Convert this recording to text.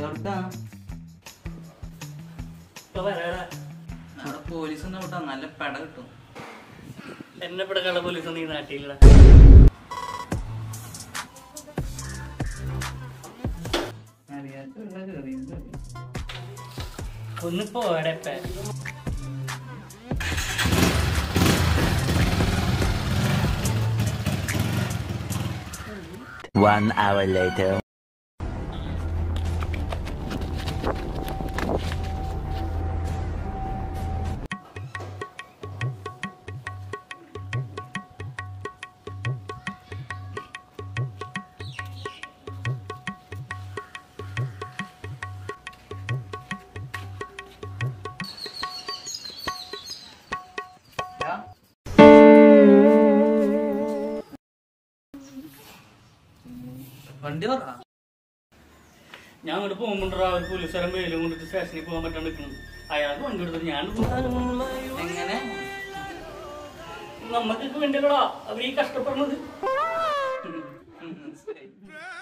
എവിടുക്കാ ഇപ്പൊ വരാടാ അവിടെ പോലീസ് ഒന്നും വിട്ടാ നല്ല പെട കിട്ടും എന്നെ ഇവിടെ കള പോലീസ് നീ നാട്ടിലില്ല അറിയാത്ത കേറിയത് ഒന്ന് പോടപ്പ One hour later. വണ്ടി പറ ഞാൻ അങ്ങോട്ട് പോകുമ്പോണ്ടാ ഒരു പോലീസുകാരൻ വെയിലും കൊണ്ടിട്ട് സ്റ്റേഷനിൽ പോകാൻ പറ്റാണ്ട് നിൽക്കുന്നത് അയാൾക്ക് വണ്ടി എടുത്തിട്ട് ഞാൻ എങ്ങനെ നമ്മക്കൊക്കെ വേണ്ടിയല്ലടാ അവർ ഈ കഷ്ടപ്പെടുന്നത് ഉം, മനസ്സിലായി.